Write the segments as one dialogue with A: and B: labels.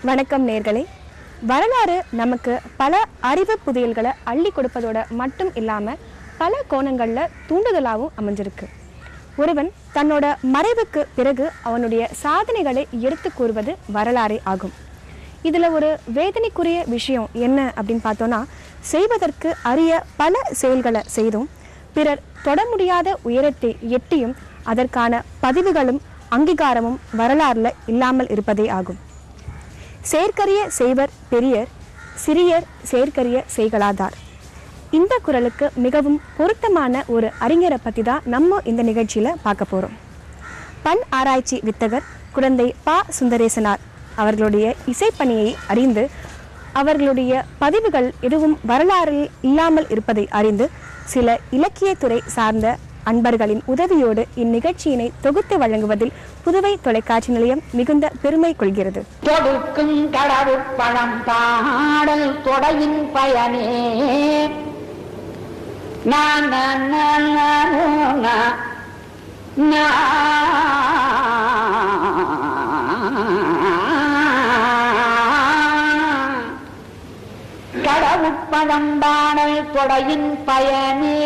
A: வணக்கம் நேர்களே வரலாறு நமக்கு பல அறிவு புதையல்களை அள்ளி கொடுப்பதோட மட்டும் இல்லாமல் பல கோணங்களில் தூண்டுதலாகவும் அமைஞ்சிருக்கு ஒருவன் தன்னோட மறைவுக்கு பிறகு அவனுடைய சாதனைகளை எடுத்து கூறுவது வரலாறே ஆகும் இதில் ஒரு வேதனைக்குரிய விஷயம் என்ன அப்படின்னு பார்த்தோன்னா செய்வதற்கு அரிய பல செயல்களை செய்தும் பிறர் தொட முடியாத உயரத்தை எட்டியும் அதற்கான பதிவுகளும் அங்கீகாரமும் வரலாறுல இல்லாமல் இருப்பதே ஆகும் செயற்கரிய செய்வர் பெரியர் சிறியர் செயற்கரிய செய்களாதார் இந்த குரலுக்கு மிகவும் பொருத்தமான ஒரு அறிஞரை பற்றி தான் நம்ம இந்த நிகழ்ச்சியில் பார்க்க போகிறோம் பண் ஆராய்ச்சி வித்தகர் குழந்தை பா சுந்தரேசனார் அவர்களுடைய இசைப்பணியை அறிந்து அவர்களுடைய பதிவுகள் எதுவும் வரலாறில் இல்லாமல் இருப்பதை அறிந்து சில இலக்கியத்துறை சார்ந்த அன்பர்களின் உதவியோடு இந்நிகழ்ச்சியினை தொகுத்து வழங்குவதில் புதுவை தொலைக்காட்சி நிலையம் மிகுந்த பெருமை கொள்கிறது
B: தொடுக்கும் கடவுட் பழம் பாடல் தொடையின் பயனே நான் நான் நான் நான் நான் நான். கடவுட்பழம் பாடல் தொடையின் பயனே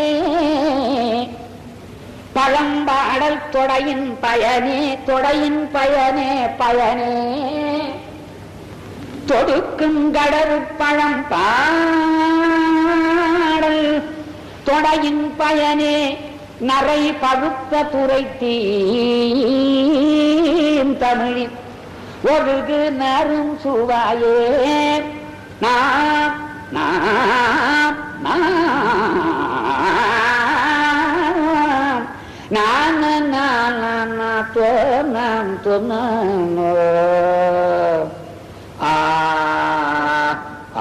B: பழம்பாடல் தொடையின் பயனே தொடையின் பயனே பயனே தொடுக்கும் கடவுட்பழம் பாடல் தொடையின் பயனே நரை பழுத்த துரைத்தீன் தமிழில் ஒழுகு நரும் சுவாயே நாம் நாம் நாம் நான் நான் நான் தோணம் தோணோ ஆ ஆ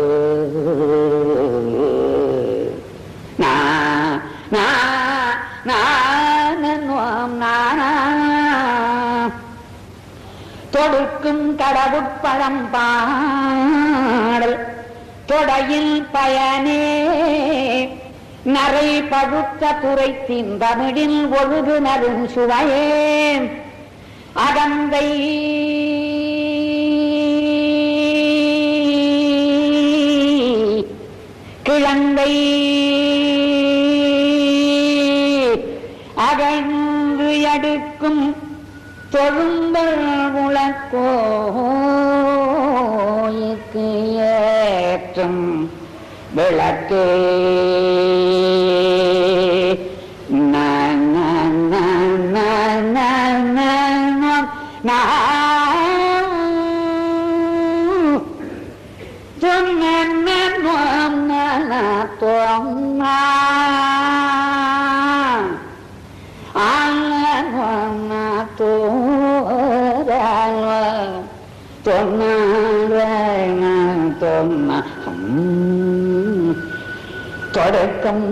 B: நா நா நான் நானா தொடுக்கும் கடவுட்பழம் பாடல் தொடையில் பயனே நரை பழுத்த துரைத்தின் தமிழில் ஒழுகு நரும் சுவையே அகந்தை கிழந்தை அகன்று அடுக்கும் தொழும்பல் முழக்கோய்க்கு ஏற்றும் விளக்கே நான் நான் நான் நான் நான் நான் நான் தொடக்கம்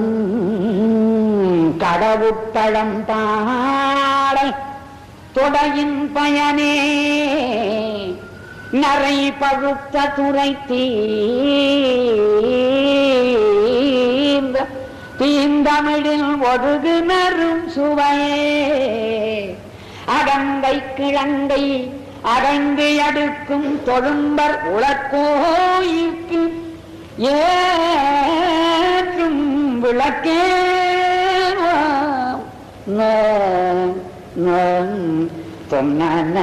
B: கடவுட்பழம் பாடல் தொடையின் பயனே நரை பழுத்த துரை தீந்த தீந்தமிழில் ஒழுகு நரும் சுவையே அகங்கை கிழங்கை அகங்கு அடுக்கும் தொழும்பர் உலக்கோயிற்கு ஏற்றும் விளக்கே நான் நான் சொன்ன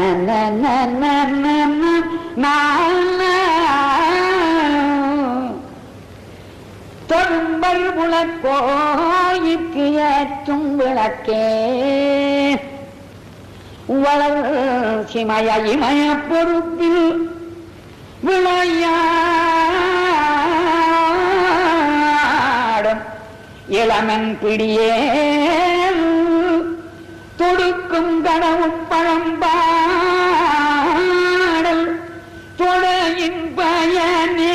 B: தொழும்பல் உலக்கோயிற்கு ஏற்றும் விளக்கே வளர் சிமய இமய பொறுப்பில் விளையாடும் இளமன் பிடியே தொடுக்கும் கடவுள் பழம்பாடல் தொடையின் பயனே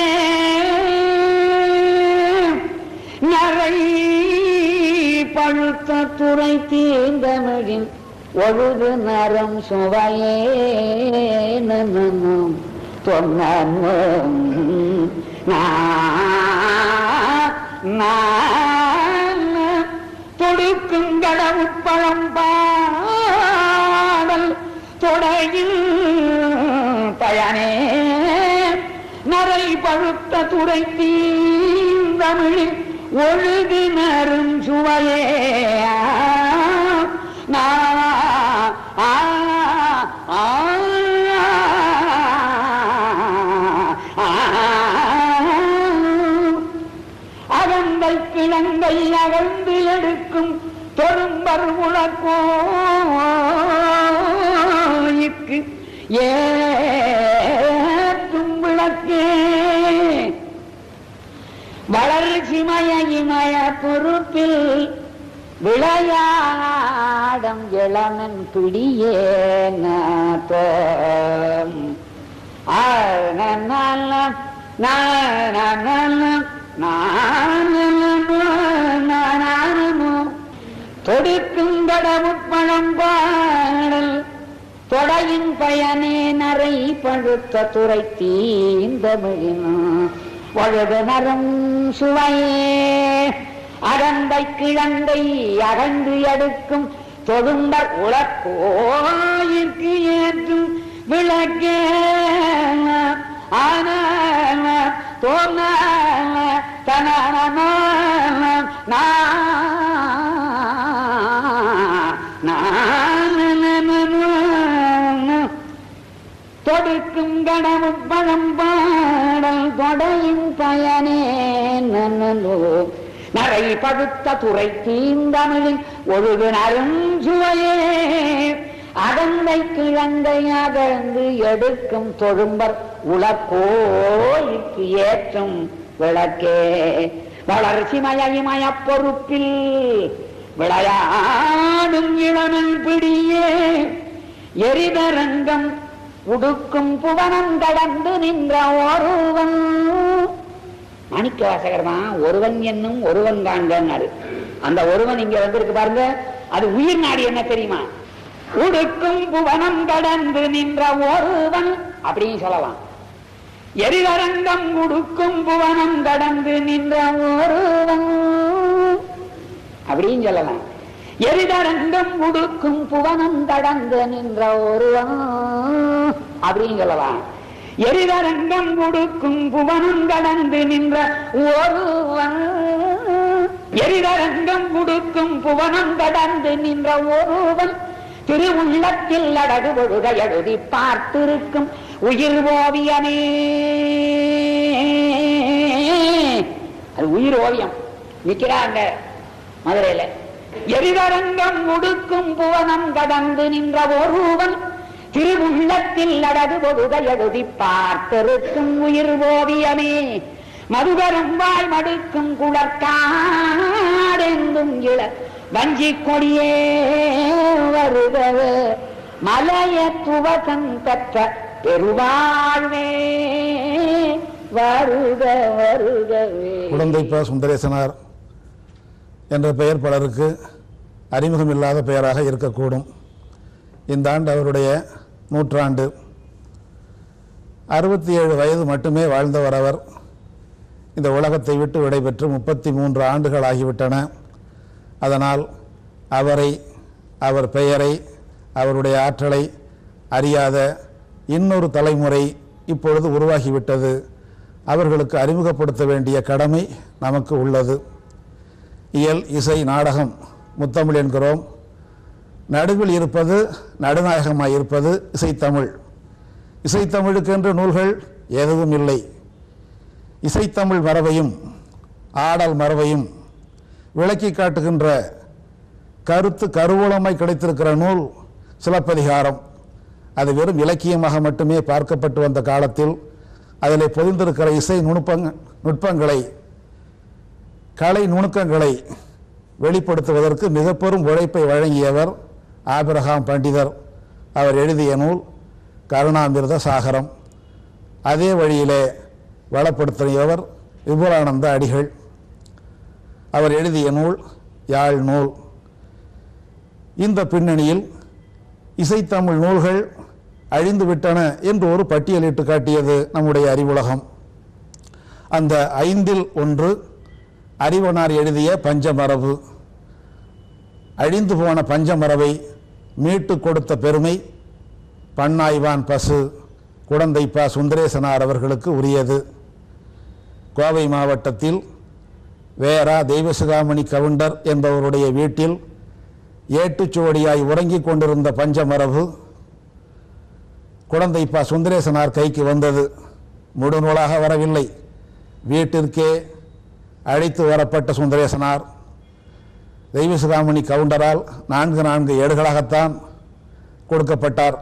B: நரை பழுத்த துறை தீந்தமிழின் ஒழுது நரம் சுவையே நனம் தொன்னும் தொடுக்கும் கடவுட்பழம் பாடல் தொடையில் பயனே பழுத்த துறை தீந்தமிழில் ஒழுகு நரும் சுவையே நா ஆ ஆ அகந்தை கிழங்கை அகழ்ந்து எடுக்கும் தொழும்பர் உலக்கோய்க்கு ஏற்றும் விளக்கே வளர்ச்சி மய இமய பொறுப்பில் விளையாடம் இளமன் பிடியே நாத்தம் தொடுக்கும் கடவுட்பழம் பாடல் தொடையின் பயனே நரை பழுத்த துறை தீந்தமிழின் வழுது நரும் சுவையே அகந்தை கிழந்தை அகன்று எடுக்கும் தொழும்பர் உலக்கோயிற்கு ஏற்றும் விளக்கே ஆன தோன தன தொடுக்கும் கனவும் பழம் பாடல் தொடையின் பயனே நன்னலோ நரை பழுத்த துறை தீந்தமிழின் ஒழுகு நருஞ்சுவையே அகந்தை கிழந்தை அகழ்ந்து எடுக்கும் தொழும்பர் உலக்கோய்க்கு ஏற்றும் விளக்கே வளர்ச்சி மயமய பொறுப்பில் விளையாடும் இளமன் பிடியே எரிதரங்கம் உடுக்கும் புவனம் கடந்து நின்ற ஒருவன் மாணிக்க வாசகர் தான் ஒருவன் என்னும் ஒருவன் காண்கிறாரு அந்த ஒருவன் இங்க வந்திருக்கு பாருங்க அது உயிர் நாடி என்ன தெரியுமா உடுக்கும் புவனம் கடந்து நின்ற ஒருவன் அப்படின்னு சொல்லலாம் எரிதரங்கம் உடுக்கும் புவனம் கடந்து நின்ற ஒருவன் அப்படின்னு சொல்லலாம் எரிதரங்கம் உடுக்கும் புவனம் கடந்து நின்ற ஒருவன் அப்படின்னு சொல்லலாம் எரிதரங்கம் உடுக்கும் புவனம் கடந்து நின்ற ஒருவன் எரிதரங்கம் உடுக்கும் புவனம் கடந்து நின்ற ஒருவன் திருவுள்ளத்தில் அடகு ஒழுக எழுதி பார்த்திருக்கும் உயிர் ஓவியமே அது உயிர் ஓவியம் நிக்கிறாங்க மதுரையில எரிதரங்கம் உடுக்கும் புவனம் கடந்து நின்ற ஒருவன் திருவுள்ளத்தில் அடகு ஒழுக எழுதி பார்த்திருக்கும் உயிர் ஓவியமே மதுகரும் வாய் மடுக்கும் குளர்காடெந்தும் இள வஞ்சி கொடியே வருகவே மலைய துவசம் பெற்ற பெருவாழ்வே வருக வருகவே
C: குழந்தைப்பா சுந்தரேசனார் என்ற பெயர் பலருக்கு அறிமுகம் இல்லாத பெயராக இருக்கக்கூடும் இந்த ஆண்டு அவருடைய நூற்றாண்டு அறுபத்தி ஏழு வயது மட்டுமே வாழ்ந்தவர் அவர் இந்த உலகத்தை விட்டு விடைபெற்று முப்பத்தி மூன்று ஆண்டுகள் ஆகிவிட்டன அதனால் அவரை அவர் பெயரை அவருடைய ஆற்றலை அறியாத இன்னொரு தலைமுறை இப்பொழுது உருவாகிவிட்டது அவர்களுக்கு அறிமுகப்படுத்த வேண்டிய கடமை நமக்கு உள்ளது இயல் இசை நாடகம் முத்தமிழ் என்கிறோம் நடுவில் இருப்பது நடுநாயகமாய் இருப்பது இசைத்தமிழ் இசைத்தமிழுக்கென்று நூல்கள் எதுவும் இல்லை இசைத்தமிழ் மரபையும் ஆடல் மரபையும் விளக்கி காட்டுகின்ற கருத்து கருவூலமாய் கிடைத்திருக்கிற நூல் சிலப்பதிகாரம் அது வெறும் இலக்கியமாக மட்டுமே பார்க்கப்பட்டு வந்த காலத்தில் அதில் பொதிந்திருக்கிற இசை நுணுப்பங் நுட்பங்களை கலை நுணுக்கங்களை வெளிப்படுத்துவதற்கு மிக பெரும் உழைப்பை வழங்கியவர் ஆபிரகாம் பண்டிதர் அவர் எழுதிய நூல் கருணாமிர்த சாகரம் அதே வழியிலே வளப்படுத்தியவர் விபுலானந்த அடிகள் அவர் எழுதிய நூல் யாழ் நூல் இந்த பின்னணியில் இசைத்தமிழ் நூல்கள் அழிந்துவிட்டன என்று ஒரு பட்டியலிட்டு காட்டியது நம்முடைய அறிவுலகம் அந்த ஐந்தில் ஒன்று அறிவனார் எழுதிய பஞ்சமரபு அழிந்து போன பஞ்சமரபை மீட்டு கொடுத்த பெருமை பண்ணாய்வான் பசு குடந்தைப்பா சுந்தரேசனார் அவர்களுக்கு உரியது கோவை மாவட்டத்தில் வேரா தெய்வசிகாமணி கவுண்டர் என்பவருடைய வீட்டில் ஏட்டுச்சுவடியாய் உறங்கிக் கொண்டிருந்த பஞ்சமரபு குழந்தைப்பா சுந்தரேசனார் கைக்கு வந்தது முழுநூலாக வரவில்லை வீட்டிற்கே அழைத்து வரப்பட்ட சுந்தரேசனார் தெய்வசிகாமணி கவுண்டரால் நான்கு நான்கு ஏடுகளாகத்தான் கொடுக்கப்பட்டார்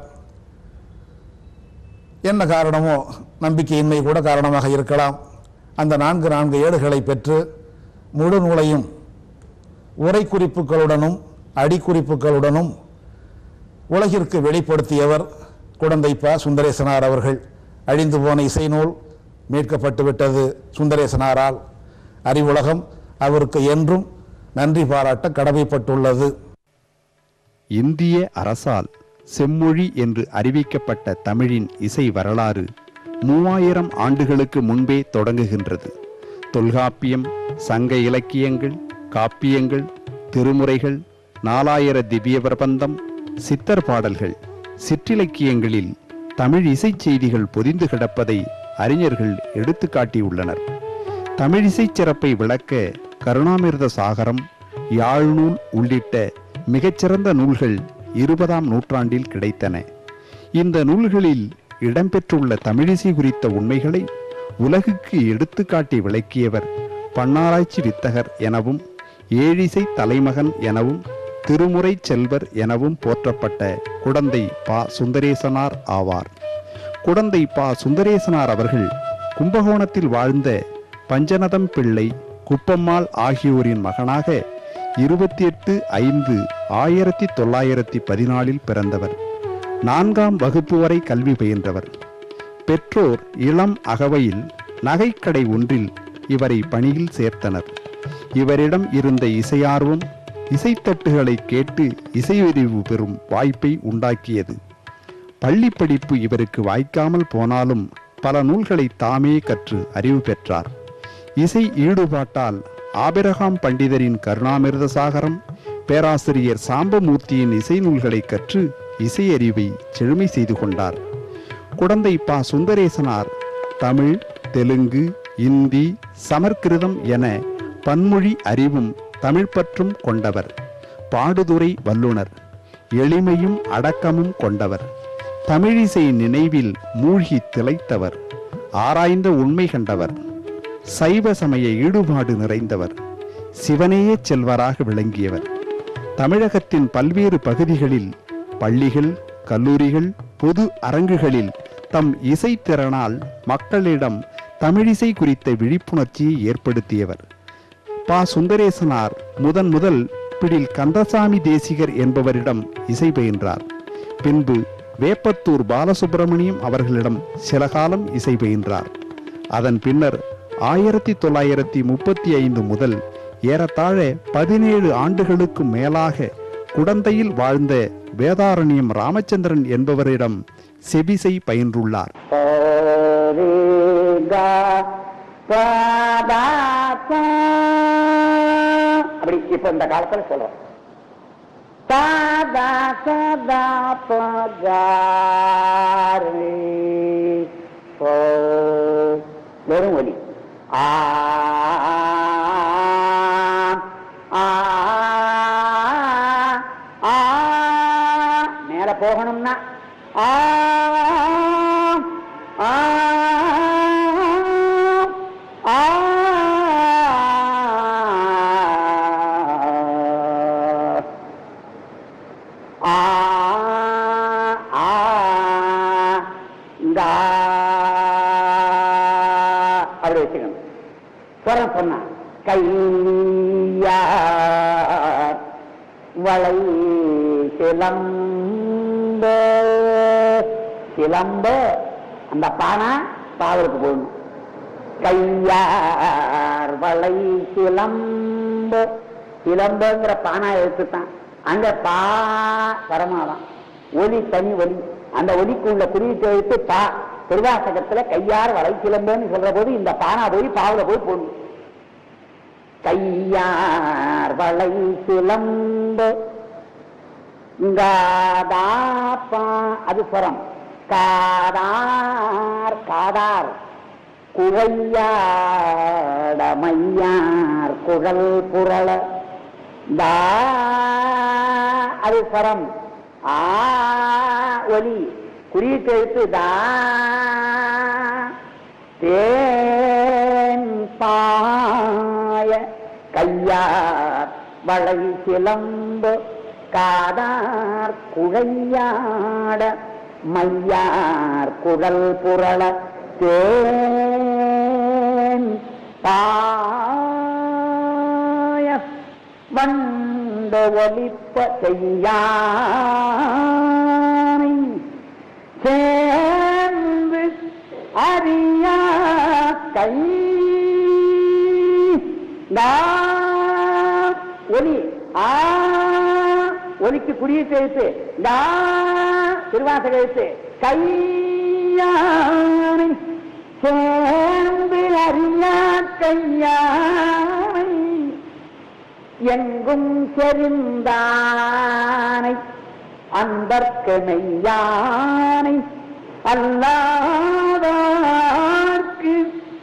C: என்ன காரணமோ நம்பிக்கையின்மை கூட காரணமாக இருக்கலாம் அந்த நான்கு நான்கு ஏடுகளை பெற்று முழு நூலையும் உரை குறிப்புகளுடனும் அடிக்குறிப்புகளுடனும் உலகிற்கு வெளிப்படுத்தியவர் குடந்தைப்பா சுந்தரேசனார் அவர்கள் அழிந்து போன இசை நூல் மீட்கப்பட்டு விட்டது சுந்தரேசனாரால் அறிவுலகம் அவருக்கு என்றும் நன்றி பாராட்ட கடமைப்பட்டுள்ளது
D: இந்திய அரசால் செம்மொழி என்று அறிவிக்கப்பட்ட தமிழின் இசை வரலாறு மூவாயிரம் ஆண்டுகளுக்கு முன்பே தொடங்குகின்றது தொல்காப்பியம் சங்க இலக்கியங்கள் காப்பியங்கள் திருமுறைகள் நாலாயிர திவ்ய பிரபந்தம் சித்தர் பாடல்கள் சிற்றிலக்கியங்களில் தமிழ் இசைச் செய்திகள் பொதிந்து கிடப்பதை அறிஞர்கள் எடுத்துக்காட்டியுள்ளனர் தமிழிசைச் சிறப்பை விளக்க கருணாமிர்த சாகரம் யாழ்நூல் உள்ளிட்ட மிகச்சிறந்த நூல்கள் இருபதாம் நூற்றாண்டில் கிடைத்தன இந்த நூல்களில் இடம்பெற்றுள்ள தமிழிசை குறித்த உண்மைகளை உலகுக்கு எடுத்துக்காட்டி விளக்கியவர் பன்னாராய்ச்சி வித்தகர் எனவும் ஏழிசை தலைமகன் எனவும் திருமுறை செல்வர் எனவும் போற்றப்பட்ட குடந்தை பா சுந்தரேசனார் ஆவார் குடந்தை பா சுந்தரேசனார் அவர்கள் கும்பகோணத்தில் வாழ்ந்த பஞ்சநதம் பிள்ளை குப்பம்மாள் ஆகியோரின் மகனாக இருபத்தி எட்டு ஐந்து ஆயிரத்தி தொள்ளாயிரத்தி பதினாலில் பிறந்தவர் நான்காம் வகுப்பு வரை கல்வி பயின்றவர் பெற்றோர் இளம் அகவையில் நகைக்கடை ஒன்றில் இவரை பணியில் சேர்த்தனர் இவரிடம் இருந்த இசையார்வம் இசைத்தட்டுகளை கேட்டு இசையறிவு பெறும் வாய்ப்பை உண்டாக்கியது பள்ளி படிப்பு இவருக்கு வாய்க்காமல் போனாலும் பல நூல்களை தாமே கற்று அறிவு பெற்றார் இசை ஈடுபாட்டால் ஆபிரகாம் பண்டிதரின் கருணாமிர்த சாகரம் பேராசிரியர் சாம்பமூர்த்தியின் இசை நூல்களை கற்று இசையறிவை செழுமை செய்து கொண்டார் குடந்தை பா சுந்தரேசனார் தமிழ் தெலுங்கு இந்தி சமற்கிருதம் என பன்மொழி அறிவும் தமிழ் பற்றும் கொண்டவர் பாடுதுறை வல்லுனர் எளிமையும் அடக்கமும் கொண்டவர் தமிழிசை நினைவில் மூழ்கி திளைத்தவர் ஆராய்ந்த உண்மை கண்டவர் சைவ சமய ஈடுபாடு நிறைந்தவர் சிவனேய செல்வராக விளங்கியவர் தமிழகத்தின் பல்வேறு பகுதிகளில் பள்ளிகள் கல்லூரிகள் பொது அரங்குகளில் தம் இசைத்திறனால் மக்களிடம் தமிழிசை குறித்த விழிப்புணர்ச்சியை ஏற்படுத்தியவர் பா சுந்தரேசனார் முதன் முதல் பிடில் கந்தசாமி தேசிகர் என்பவரிடம் இசை பயின்றார் பின்பு வேப்பத்தூர் பாலசுப்பிரமணியம் அவர்களிடம் சில காலம் இசை பயின்றார் அதன் பின்னர் ஆயிரத்தி தொள்ளாயிரத்தி முப்பத்தி ஐந்து முதல் ஏறத்தாழ பதினேழு ஆண்டுகளுக்கு மேலாக குடந்தையில் வாழ்ந்த வேதாரண்யம் ராமச்சந்திரன் என்பவரிடம் செபிசை பயின்றுள்ளார்
B: அப்படி இப்ப இந்த காலத்துல சொல்றோம் சாதா சதா பகாரி வெறும் ஒலி ஆ ஆ, ஆ, மேல போகணும்னா ஆ ஆ ஆ ஆ ஆ இந்த ஆ, அப்படி வச்சுக்கணும் ஸ்வரம் சொன்னா கையா வளை சிலம்ப சிலம்ப அந்த பானா பாவலுக்கு போடணும் கையார் வளை சிலம்ப சிலம்பங்கிற பானா எழுத்துத்தான் அங்க பா பரமாதான் ஒலி தனி ஒலி அந்த ஒலிக்கு உள்ள குறியீட்டு எழுத்து பா திருவாசகத்துல கையார் வளை சிலம்பன்னு சொல்ற போது இந்த பானா போய் பாவுல போய் போடணும் கையார் வளை சிலம்ப காதாப்பா அது ஸ்வரம் காதார் காதார் குழையாடமையார் குழல் புரள தா அது சரம் ஆ ஒலி குறியீட்டு எழுத்து தா தேன் பாய கையார் வளை சிலம்பு காதார் குழையாட மையார் குழல் புரள தேன் பாய வண்டு ஒலிப்ப செய்யானை சேர்ந்து அறியா கை டா ஒலி ஆ ஒலிக்கு குறியீட்டு எழுத்து டா திருவாசக எழுத்து கையானை சேர்ந்து அறியா கையானை எங்கும் செறிந்தானை அன்பர்க்கு மெய்யானை அல்லாதார்க்கு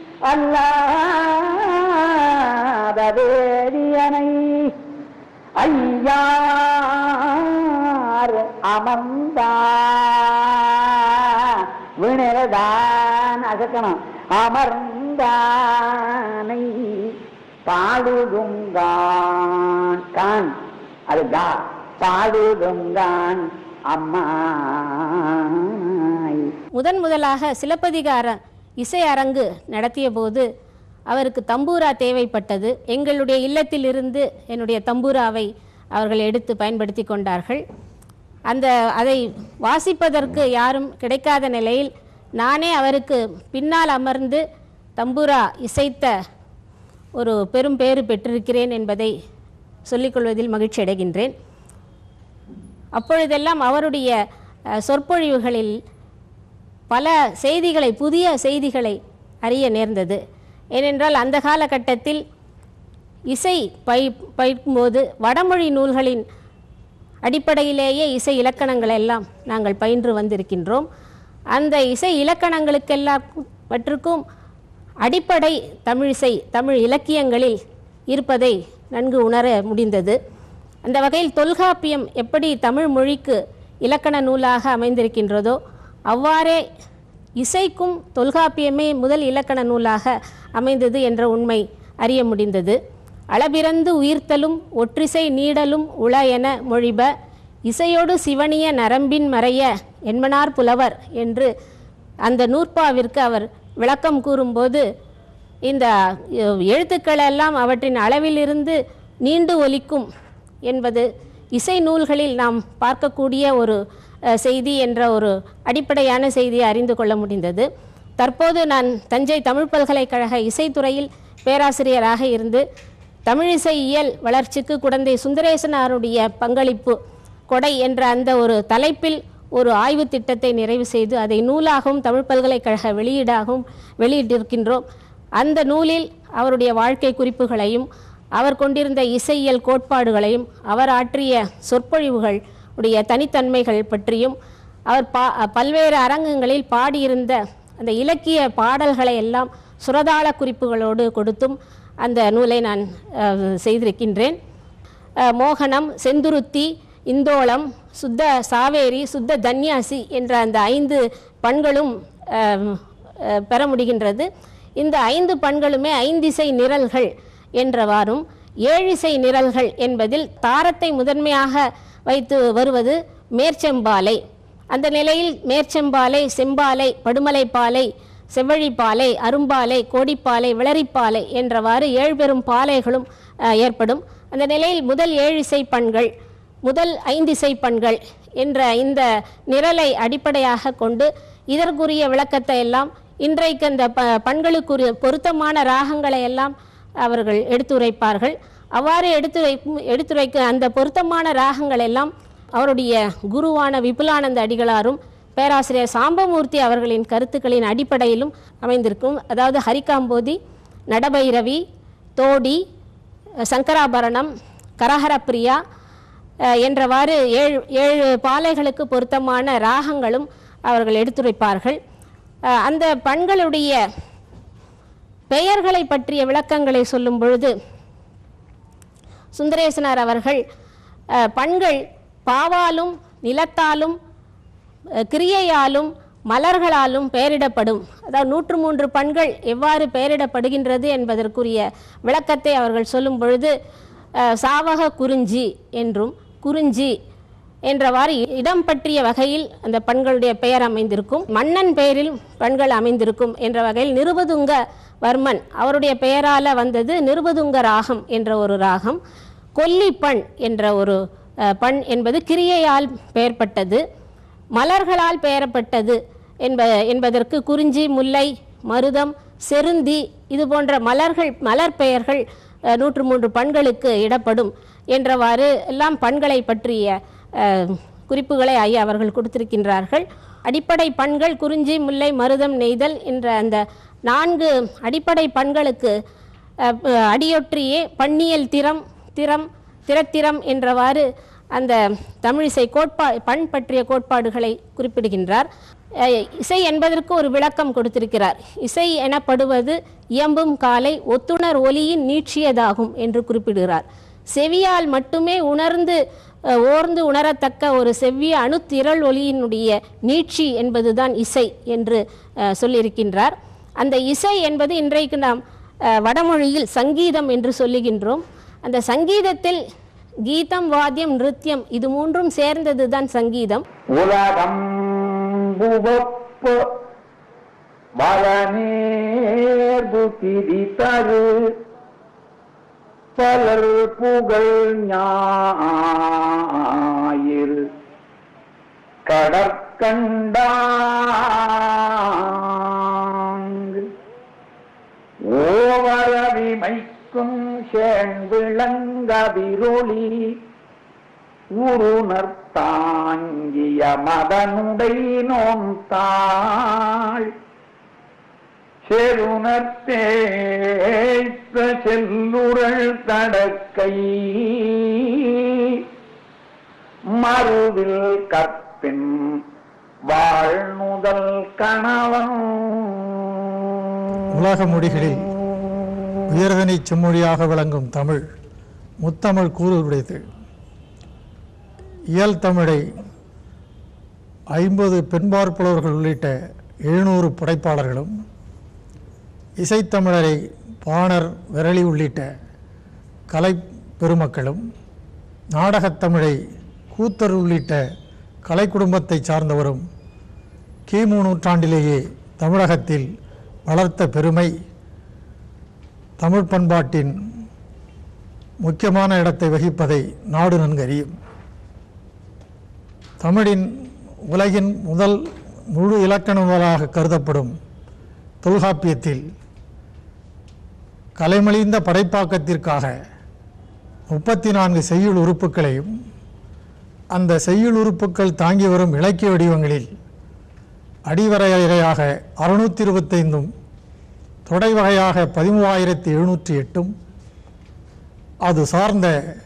B: அல்லாத வேதியனை ஐயார் அமர்ந்தா வினரதான் அசக்கணும் அமர்ந்தானை பாடுதுங்கான் கான் அது தா பாடுதுங்கான் அம்மாய்
E: முதன் முதலாக சிலப்பதிகார இசை அரங்கு நடத்திய போது அவருக்கு தம்பூரா தேவைப்பட்டது எங்களுடைய இல்லத்திலிருந்து என்னுடைய தம்பூராவை அவர்கள் எடுத்து பயன்படுத்தி கொண்டார்கள் அந்த அதை வாசிப்பதற்கு யாரும் கிடைக்காத நிலையில் நானே அவருக்கு பின்னால் அமர்ந்து தம்பூரா இசைத்த ஒரு பெரும் பேறு பெற்றிருக்கிறேன் என்பதை சொல்லிக்கொள்வதில் மகிழ்ச்சி அடைகின்றேன் அப்பொழுதெல்லாம் அவருடைய அஹ், சொற்பொழிவுகளில் பல செய்திகளை புதிய செய்திகளை அறிய நேர்ந்தது ஏனென்றால் அந்த காலகட்டத்தில் இசை பை பயிக்கும்போது வடமொழி நூல்களின் அடிப்படையிலேயே இசை இலக்கணங்கள் எல்லாம் நாங்கள் பயின்று வந்திருக்கின்றோம் அந்த இசை இலக்கணங்களுக்கெல்லாவற்றுக்கும் அடிப்படை தமிழிசை தமிழ் இலக்கியங்களில் இருப்பதை நன்கு உணர முடிந்தது அந்த வகையில் தொல்காப்பியம் எப்படி தமிழ் மொழிக்கு இலக்கண நூலாக அமைந்திருக்கின்றதோ அவ்வாறே இசைக்கும் தொல்காப்பியமே முதல் இலக்கண நூலாக அமைந்தது என்ற உண்மை அறிய முடிந்தது அளபிறந்து உயிர்த்தலும் ஒற்றிசை நீடலும் உள என மொழிப இசையோடு சிவனிய நரம்பின் மறைய என்மனார் புலவர் என்று அந்த நூற்பாவிற்கு அவர் விளக்கம் கூறும்போது இந்த எ- எழுத்துக்கள் எல்லாம் அவற்றின் அளவிலிருந்து நீண்டு ஒலிக்கும் என்பது இசை நூல்களில் நாம் பார்க்கக்கூடிய ஒரு அஹ், செய்தி என்ற ஒரு அடிப்படையான செய்தியை அறிந்து கொள்ள முடிந்தது தற்போது நான் தஞ்சை தமிழ் பல்கலைக்கழக இசைத்துறையில் பேராசிரியராக இருந்து தமிழிசை இயல் வளர்ச்சிக்கு குடந்தை சுந்தரேசனாருடைய பங்களிப்பு கொடை என்ற அந்த ஒரு தலைப்பில் ஒரு ஆய்வு திட்டத்தை நிறைவு செய்து அதை நூலாகவும் தமிழ் பல்கலைக்கழக வெளியீடாகவும் வெளியிட்டிருக்கின்றோம் அந்த நூலில் அவருடைய வாழ்க்கை குறிப்புகளையும் அவர் கொண்டிருந்த இசையியல் கோட்பாடுகளையும் அவர் ஆற்றிய சொற்பொழிவுகள் உடைய தனித்தன்மைகள் பற்றியும் அவர் பா பல்வேறு அரங்கங்களில் பாடியிருந்த அந்த இலக்கிய பாடல்களை எல்லாம் சுரதாள குறிப்புகளோடு கொடுத்தும் அந்த நூலை நான் அஹ், செய்திருக்கின்றேன் அஹ், மோகனம் செந்துருத்தி இந்தோளம் சுத்த சாவேரி சுத்த தன்யாசி என்ற அந்த ஐந்து பண்களும் அஹ், அஹ், பெற முடிகின்றது இந்த ஐந்து பண்களுமே ஐந்திசை நிரல்கள் என்றவாறும் ஏழிசை நிரல்கள் என்பதில் தாரத்தை முதன்மையாக வைத்து வருவது மேற்செம்பாலை அந்த நிலையில் மேற்செம்பாலை செம்பாலை படுமலைப்பாலை செவ்வழிப்பாலை அரும்பாலை கோடிப்பாலை விளரிப்பாலை என்றவாறு ஏழு பெரும் பாலைகளும் அஹ், ஏற்படும் அந்த நிலையில் முதல் ஏழிசை பண்கள் முதல் ஐந்திசை பண்கள் என்ற இந்த நிரலை அடிப்படையாக கொண்டு இதற்குரிய விளக்கத்தை எல்லாம் இன்றைக்கு அந்த ப பண்களுக்குரிய பொருத்தமான ராகங்களை எல்லாம் அவர்கள் எடுத்துரைப்பார்கள் அவ்வாறு எடுத்துரை எடுத்துரைக்க அந்த பொருத்தமான ராகங்கள் எல்லாம் அவருடைய குருவான விபுலானந்த அடிகளாரும் பேராசிரியர் சாம்பமூர்த்தி அவர்களின் கருத்துக்களின் அடிப்படையிலும் அமைந்திருக்கும் அதாவது ஹரிகாம்போதி நடபைரவி தோடி சங்கராபரணம் கரஹரப்பிரியா அஹ், என்றவாறு ஏழு ஏழு பாலைகளுக்கு பொருத்தமான ராகங்களும் அவர்கள் எடுத்துரைப்பார்கள் அஹ், அந்த பண்களுடைய பெயர்களை பற்றிய விளக்கங்களை சொல்லும் பொழுது சுந்தரேசனார் அவர்கள் அஹ், பண்கள் பாவாலும் நிலத்தாலும் அஹ், கிரியையாலும் மலர்களாலும் பெயரிடப்படும் அதாவது நூற்று மூன்று பண்கள் எவ்வாறு பெயரிடப்படுகின்றது என்பதற்குரிய விளக்கத்தை அவர்கள் சொல்லும் பொழுது அஹ், சாவக குறிஞ்சி என்றும் குறிஞ்சி என்றவாறு இடம் பற்றிய வகையில் அந்த பண்களுடைய பெயர் அமைந்திருக்கும் மன்னன் பெயரில் பண்கள் அமைந்திருக்கும் என்ற வகையில் நிருபதுங்க வர்மன் அவருடைய பெயரால வந்தது நிருபதுங்க ராகம் என்ற ஒரு ராகம் கொல்லிப்பண் என்ற ஒரு அஹ், பண் என்பது கிரியையால் பெயர்பட்டது மலர்களால் பெயரப்பட்டது என்ப என்பதற்கு குறிஞ்சி முல்லை மருதம் செருந்தி இது போன்ற மலர்கள் மலர் பெயர்கள் அஹ், நூற்று மூன்று பண்களுக்கு இடப்படும் என்றவாறு எல்லாம் பண்களை பற்றிய அஹ், குறிப்புகளை ஐயா அவர்கள் கொடுத்திருக்கின்றார்கள் அடிப்படை பண்கள் குறிஞ்சி முல்லை மருதம் நெய்தல் என்ற அந்த நான்கு அடிப்படை பண்களுக்கு அஹ், அஹ், அடியொற்றியே பண்ணியல் திறம் திறம் திறத்திறம் என்றவாறு அந்த தமிழிசை கோட்பா பண் பற்றிய கோட்பாடுகளை குறிப்பிடுகின்றார் அஹ், இசை என்பதற்கு ஒரு விளக்கம் கொடுத்திருக்கிறார் இசை எனப்படுவது இயம்பும் காலை ஒத்துணர் ஒலியின் நீட்சியதாகும் என்று குறிப்பிடுகிறார் செவியால் மட்டுமே உணர்ந்து அஹ், ஓர்ந்து உணரத்தக்க ஒரு செவ்விய அணுத்திரள் ஒலியினுடைய நீட்சி என்பதுதான் இசை என்று அஹ், சொல்லியிருக்கின்றார் அந்த இசை என்பது இன்றைக்கு நாம் அஹ், வடமொழியில் சங்கீதம் என்று சொல்லுகின்றோம் அந்த சங்கீதத்தில் கீதம் வாத்தியம் நிருத்தியம் இது மூன்றும் சேர்ந்தது தான் சங்கீதம்
B: உலகம் உவப்ப வளநேர்பு திரிதரு பலர் புகழ் ஞாயிறு கடற்கண்டாங்கு ஓவரவிமைக்கும் செண்விளங்கவிரொளி உருணர்த்தாங்கிய மதனுடை நோந்தாள் செருணர்த்தேத்த செல்லுரள் தடக்கை மறுவில் கற்பின் வாழ்நுதல் கணவன்
F: உலக மொழிகளில் உயர்தனி செம்மொழியாக விளங்கும் தமிழ் முத்தமிழ் கூறுடையது இயல் தமிழை ஐம்பது பெண்பார் புலவர்கள் உள்ளிட்ட எழுநூறு படைப்பாளர்களும் இசைத்தமிழரை பாணர் விரலி உள்ளிட்ட கலை பெருமக்களும் நாடகத்தமிழை கூத்தர் உள்ளிட்ட கலை குடும்பத்தை சார்ந்தவரும் கிமு நூற்றாண்டிலேயே தமிழகத்தில் வளர்த்த பெருமை தமிழ் பண்பாட்டின் முக்கியமான இடத்தை வகிப்பதை நாடு நன்கறியும் தமிழின் உலகின் முதல் முழு இலக்கண நூலாக கருதப்படும் தொல்காப்பியத்தில் கலைமலிந்த படைப்பாக்கத்திற்காக முப்பத்தி நான்கு செய்யுள் உறுப்புகளையும் அந்த செய்யுள் உறுப்புக்கள் தாங்கி வரும் இலக்கிய வடிவங்களில் அடிவரையறையாக அறுநூற்றி இருபத்தைந்தும் தொடை வகையாக பதிமூவாயிரத்தி எழுநூற்றி எட்டும் அது சார்ந்த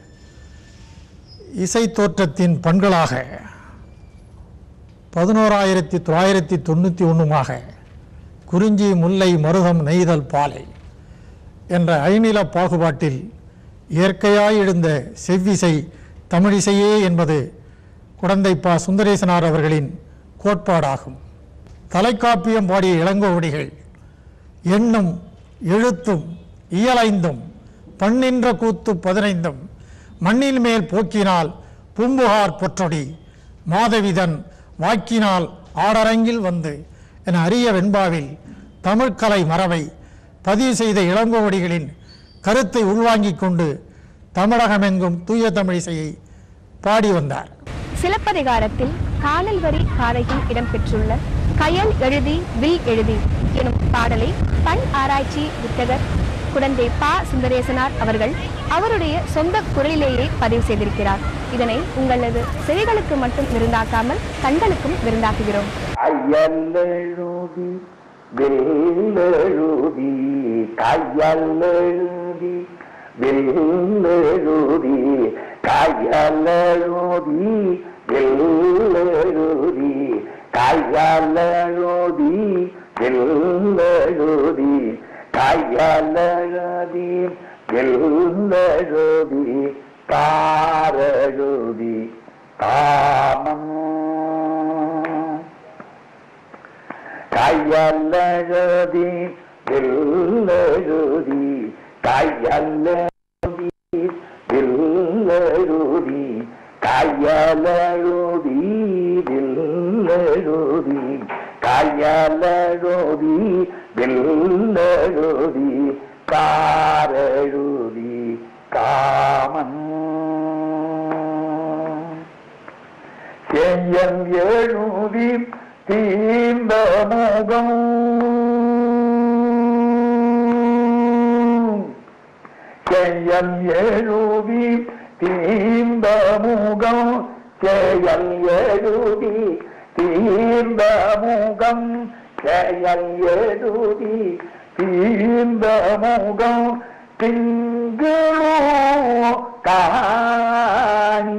F: இசை தோற்றத்தின் பண்களாக பதினோராயிரத்தி தொள்ளாயிரத்தி தொண்ணூற்றி ஒன்றுமாக குறிஞ்சி முல்லை மருதம் நெய்தல் பாலை என்ற ஐநில பாகுபாட்டில் இயற்கையாய் எழுந்த செவ்விசை தமிழிசையே என்பது குடந்தை பா சுந்தரேசனார் அவர்களின் கோட்பாடாகும் தலைக்காப்பியம் பாடிய இளங்கோவடிகள் எண்ணும் எழுத்தும் இயலைந்தும் பண்ணின்ற கூத்து பதினைந்தும் மண்ணின் மேல் போக்கினால் பூம்புகார் பொற்றொடி மாதவிதன் வாக்கினால் ஆடரங்கில் வந்து என அரிய வெண்பாவில் தமிழ்கலை மரபை பதிவு செய்த இளங்கோவடிகளின் கருத்தை உள்வாங்கிக் கொண்டு தமிழகமெங்கும் தூய தமிழிசையை பாடி வந்தார்
A: சிலப்பதிகாரத்தில் காணல் வரி காதையில் இடம்பெற்றுள்ள கயல் எழுதி வில் எழுதி எனும் பாடலை பண் ஆராய்ச்சி வித்தகர் குடந்தை பா சுந்தரேசனார் அவர்கள் அவருடைய சொந்த குரலிலேயே பதிவு செய்திருக்கிறார் இதனை உங்களது செவிகளுக்கு மட்டும் விருந்தாக்காமல் கண்களுக்கும் விருந்தாக்குகிறோம்
B: அயலெழுதி வெல்லெழுதி கையலெழுதி வெல்லெழுதி கையலெழுதி வெல்லெழுதி கையலெழுதி வெல்லெழுதி கையலழுதி எல்லழுதி காரழுதி காமம் கையல்லழுதி எல்லழுதி கையல்லழுதி எல்லழுதி கையலழுதி எல்லழுதி கையலழுதி எல்லழுதி காரழுதி காமன் செய்யல் எழுதி தீந்த முகம் செயல் எழுதி தீந்த முகம் செயல் எழுதி தீந்த முகம் செயல் எழுதி தீந்த முகம் திங்களோ காணி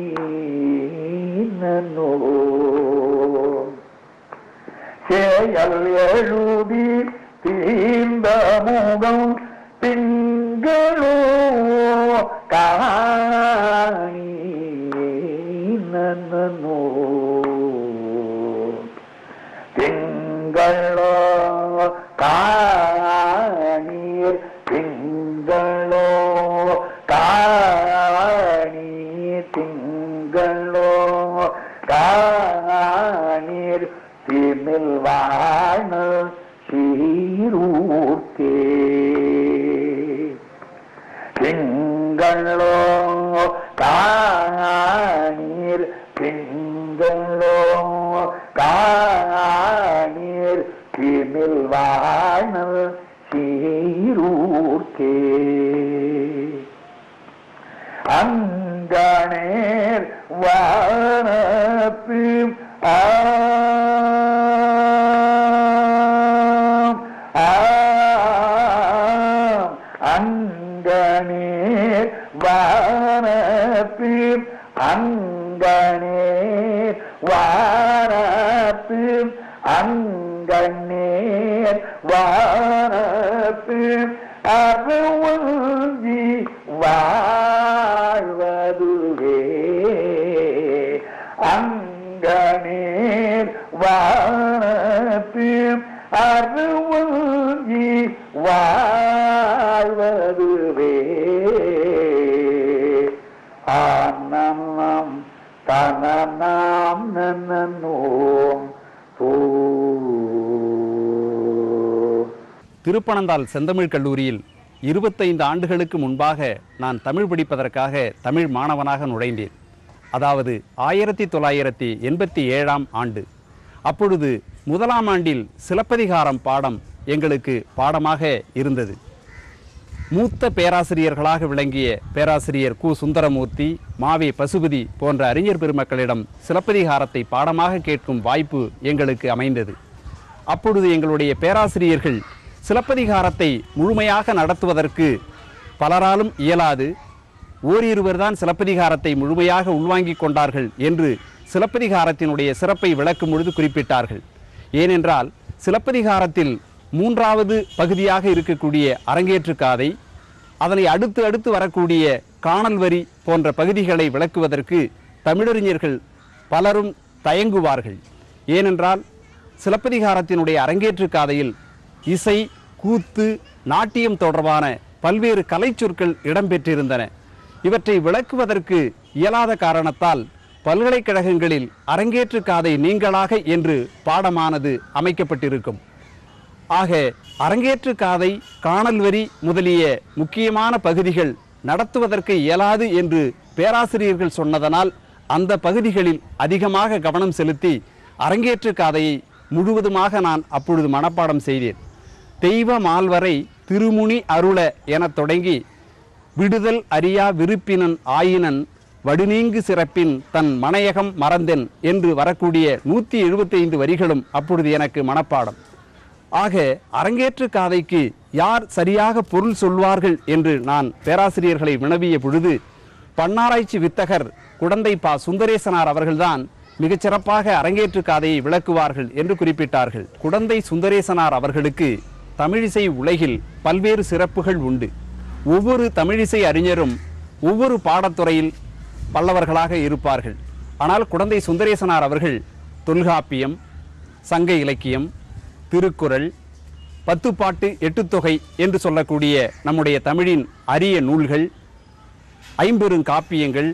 B: நன்னோ செயல் எழுதி தீந்த முகம் திங்களோ காணி நன்னோ திங்களோ காணீர் திங்களோ காணீர் திங்களோ காணீர் திமில் வாழ சீரூர்த்தே திங்களோ காணீர் திங்களோ காணீர் திமில் வாழ சீரூர்த்தே அங்கணேர் வானப்பு ஆம் ஆம் அங்கணேர் வானப்பு அங்கணேர் வானப்பு அங்கண்ணேர் வானப்பு அருவஞ்சி வாழ்வதுவே அங்கனேர் வானப்பு அருவஞ்சி வாழ்வதுவே ஆனம் தனநாம் நன்னோம் பூ
D: திருப்பனந்தாள் செந்தமிழ் கல்லூரியில் இருபத்தைந்து ஆண்டுகளுக்கு முன்பாக நான் தமிழ் படிப்பதற்காக தமிழ் மாணவனாக நுழைந்தேன் அதாவது ஆயிரத்தி தொள்ளாயிரத்தி எண்பத்தி ஏழாம் ஆண்டு அப்பொழுது முதலாம் ஆண்டில் சிலப்பதிகாரம் பாடம் எங்களுக்கு பாடமாக இருந்தது மூத்த பேராசிரியர்களாக விளங்கிய பேராசிரியர் கு சுந்தரமூர்த்தி மாவே பசுபதி போன்ற அறிஞர் பெருமக்களிடம் சிலப்பதிகாரத்தை பாடமாக கேட்கும் வாய்ப்பு எங்களுக்கு அமைந்தது அப்பொழுது எங்களுடைய பேராசிரியர்கள் சிலப்பதிகாரத்தை முழுமையாக நடத்துவதற்கு பலராலும் இயலாது ஓரிருவர் தான் சிலப்பதிகாரத்தை முழுமையாக உள்வாங்கிக் கொண்டார்கள் என்று சிலப்பதிகாரத்தினுடைய சிறப்பை விளக்கும் பொழுது குறிப்பிட்டார்கள் ஏனென்றால் சிலப்பதிகாரத்தில் மூன்றாவது பகுதியாக இருக்கக்கூடிய அரங்கேற்று காதை அதனை அடுத்து அடுத்து வரக்கூடிய காணல் வரி போன்ற பகுதிகளை விளக்குவதற்கு தமிழறிஞர்கள் பலரும் தயங்குவார்கள் ஏனென்றால் சிலப்பதிகாரத்தினுடைய அரங்கேற்று காதையில் இசை கூத்து நாட்டியம் தொடர்பான பல்வேறு கலைச்சொற்கள் இடம்பெற்றிருந்தன இவற்றை விளக்குவதற்கு இயலாத காரணத்தால் பல்கலைக்கழகங்களில் அரங்கேற்று காதை நீங்களாக என்று பாடமானது அமைக்கப்பட்டிருக்கும் ஆக அரங்கேற்று காதை காணல் வரி முதலிய முக்கியமான பகுதிகள் நடத்துவதற்கு இயலாது என்று பேராசிரியர்கள் சொன்னதனால் அந்த பகுதிகளில் அதிகமாக கவனம் செலுத்தி அரங்கேற்று காதையை முழுவதுமாக நான் அப்பொழுது மனப்பாடம் செய்தேன் தெய்வ மால்வரை திருமுனி அருள எனத் தொடங்கி விடுதல் அறியா விருப்பினன் ஆயினன் வடுநீங்கு சிறப்பின் தன் மனையகம் மறந்தென் என்று வரக்கூடிய நூற்றி எழுபத்தைந்து வரிகளும் அப்பொழுது எனக்கு மனப்பாடம் ஆக அரங்கேற்று காதைக்கு யார் சரியாக பொருள் சொல்வார்கள் என்று நான் பேராசிரியர்களை வினவிய பொழுது பன்னாராய்ச்சி வித்தகர் குடந்தை பா சுந்தரேசனார் அவர்கள்தான் மிகச்சிறப்பாக அரங்கேற்று காதையை விளக்குவார்கள் என்று குறிப்பிட்டார்கள் குடந்தை சுந்தரேசனார் அவர்களுக்கு தமிழிசை உலகில் பல்வேறு சிறப்புகள் உண்டு ஒவ்வொரு தமிழிசை அறிஞரும் ஒவ்வொரு பாடத்துறையில் பல்லவர்களாக இருப்பார்கள் ஆனால் குடந்தை சுந்தரேசனார் அவர்கள் தொல்காப்பியம் சங்க இலக்கியம் திருக்குறள் பத்துப்பாட்டு எட்டுத்தொகை என்று சொல்லக்கூடிய நம்முடைய தமிழின் அரிய நூல்கள் ஐம்பெருங்காப்பியங்கள்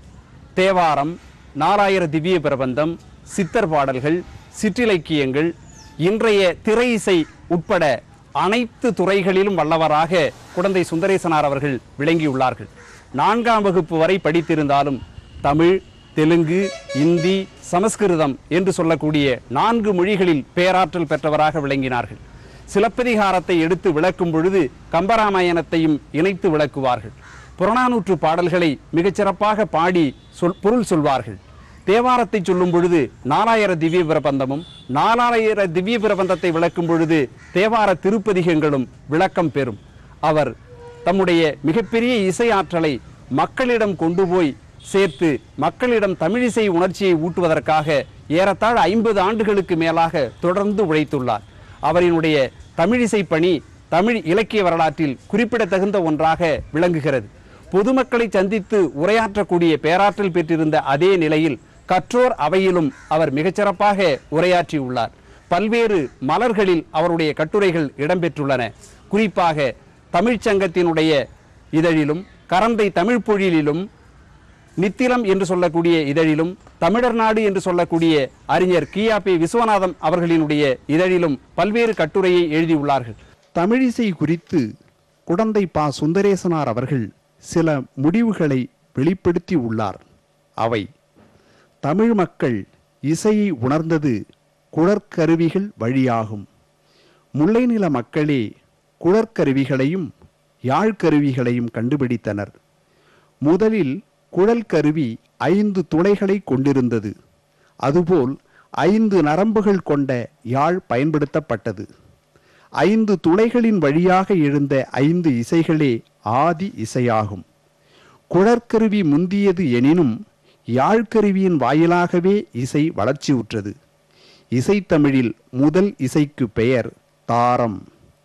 D: தேவாரம் நாலாயிர திவ்ய பிரபந்தம் சித்தர் பாடல்கள் சிற்றிலக்கியங்கள் இன்றைய திரை இசை உட்பட அனைத்து துறைகளிலும் வல்லவராக குடந்தை சுந்தரேசனார் அவர்கள் விளங்கியுள்ளார்கள் நான்காம் வகுப்பு வரை படித்திருந்தாலும் தமிழ் தெலுங்கு இந்தி சமஸ்கிருதம் என்று சொல்லக்கூடிய நான்கு மொழிகளில் பேராற்றல் பெற்றவராக விளங்கினார்கள் சிலப்பதிகாரத்தை எடுத்து விளக்கும் பொழுது கம்பராமாயணத்தையும் இணைத்து விளக்குவார்கள் புறநானூற்று பாடல்களை மிகச்சிறப்பாக பாடி சொல் பொருள் சொல்வார்கள் தேவாரத்தை சொல்லும் பொழுது நாலாயிர திவ்ய பிரபந்தமும் நாலாயிர திவ்ய பிரபந்தத்தை விளக்கும் பொழுது தேவார திருப்பதிகங்களும் விளக்கம் பெறும் அவர் தம்முடைய மிகப்பெரிய இசை ஆற்றலை மக்களிடம் கொண்டு போய் சேர்த்து மக்களிடம் தமிழிசை உணர்ச்சியை ஊட்டுவதற்காக ஏறத்தாழ ஐம்பது ஆண்டுகளுக்கு மேலாக தொடர்ந்து உழைத்துள்ளார் அவரினுடைய தமிழிசை பணி தமிழ் இலக்கிய வரலாற்றில் குறிப்பிடத்தகுந்த ஒன்றாக விளங்குகிறது பொதுமக்களை சந்தித்து உரையாற்றக்கூடிய பேராற்றல் பெற்றிருந்த அதே நிலையில் கற்றோர் அவையிலும் அவர் மிகச்சிறப்பாக உரையாற்றியுள்ளார் பல்வேறு மலர்களில் அவருடைய கட்டுரைகள் இடம்பெற்றுள்ளன குறிப்பாக தமிழ்ச்சங்கத்தினுடைய இதழிலும் கரந்தை தமிழ் பொழிலிலும் நித்திலம் என்று சொல்லக்கூடிய இதழிலும் தமிழர் நாடு என்று சொல்லக்கூடிய அறிஞர் கியாபி விஸ்வநாதம் அவர்களினுடைய இதழிலும் பல்வேறு கட்டுரையை எழுதியுள்ளார்கள்
G: தமிழிசை குறித்து குடந்தை பா சுந்தரேசனார் அவர்கள் சில முடிவுகளை வெளிப்படுத்தி உள்ளார் அவை தமிழ் மக்கள் இசையை உணர்ந்தது குழற்கருவிகள் வழியாகும் முல்லைநில மக்களே குழற்கருவிகளையும் யாழ்கருவிகளையும் கண்டுபிடித்தனர் முதலில் குழல் கருவி ஐந்து துளைகளை கொண்டிருந்தது அதுபோல் ஐந்து நரம்புகள் கொண்ட யாழ் பயன்படுத்தப்பட்டது ஐந்து துளைகளின் வழியாக எழுந்த ஐந்து இசைகளே ஆதி இசையாகும் குழற்கருவி முந்தியது எனினும் யாழ்கருவியின் வாயிலாகவே இசை வளர்ச்சியுற்றது இசைத்தமிழில் முதல் இசைக்கு பெயர் தாரம்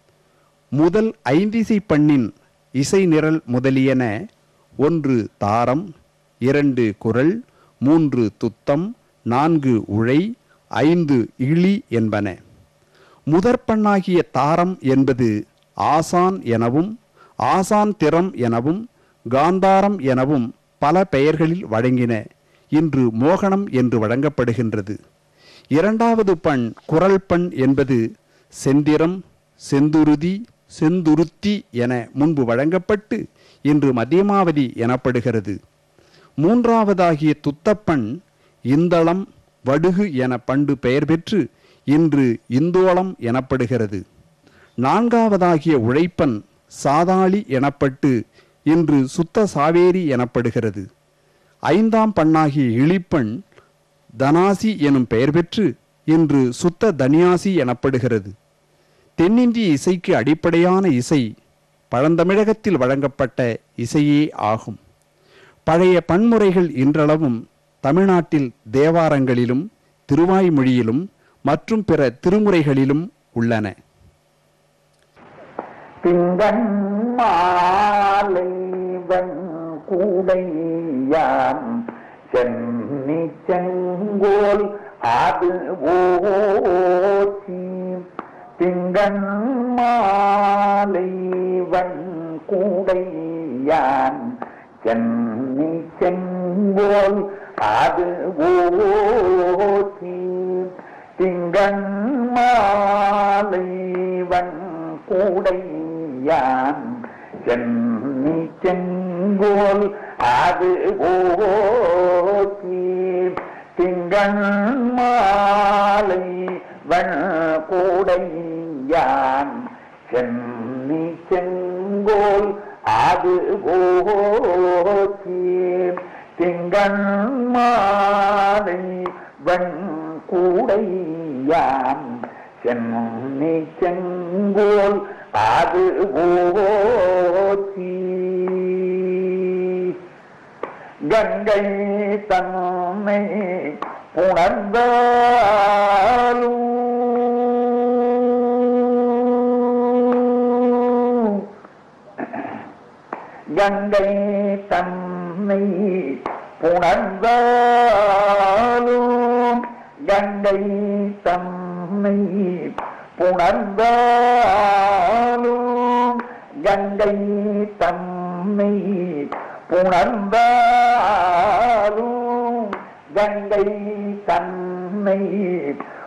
G: முதல் ஐந்திசை பண்ணின் இசை நிரல் முதலியன ஒன்று தாரம் இரண்டு குரல் மூன்று துத்தம் நான்கு உழை ஐந்து இழி என்பன முதற்பண்ணாகிய தாரம் என்பது ஆசான் எனவும் ஆசான் திறம் எனவும் காந்தாரம் எனவும் பல பெயர்களில் வழங்கின இன்று மோகனம் என்று வழங்கப்படுகின்றது இரண்டாவது பண் குரல் பண் என்பது செந்திரம் செந்துருதி செந்துருத்தி என முன்பு வழங்கப்பட்டு இன்று மத்தியமாவதி எனப்படுகிறது மூன்றாவதாகிய துத்தப்பண் இந்தளம் வடுகு என பண்டு பெயர் பெற்று இன்று இந்தோளம் எனப்படுகிறது நான்காவதாகிய உழைப்பன் சாதாளி எனப்பட்டு இன்று சுத்த சாவேரி எனப்படுகிறது ஐந்தாம் பண்ணாகிய இழிப்பண் தனாசி எனும் பெயர் பெற்று இன்று சுத்த தனியாசி எனப்படுகிறது தென்னிந்திய இசைக்கு அடிப்படையான இசை பழந்தமிழகத்தில் வழங்கப்பட்ட இசையே ஆகும் பழைய பன்முறைகள் இன்றளவும் தமிழ்நாட்டில் தேவாரங்களிலும் திருவாய்மொழியிலும் மற்றும் பிற திருமுறைகளிலும் உள்ளன
B: திங்கண் மாலைவன் கூடையான் சென்னி செங்கோல் அது ஓச்சி திங்கண் மாலைவன் கூடையான் சென்னி செங்கோல் அது ஓச்சி திங்கண் மாலைவன் கூடையான் சென்னி செங்கோல் அது ஓச்சி திங்கண் மாலை வன் கூடையான் சென்னி செங்கோல் அது ஓச்சி திங்கண் மாலை வன் கூடையான் சென்னி செங்கோல் அது ஓச்சி கங்கை தன்னை உணர்ந்தாலும்
H: கங்கை தன்னை புணர்ந்தாலும் கங்கை தன்னை புணர்ந்தாலும் கங்கை தன்னை புணர்ந்தாலும் கங்கை தன்னை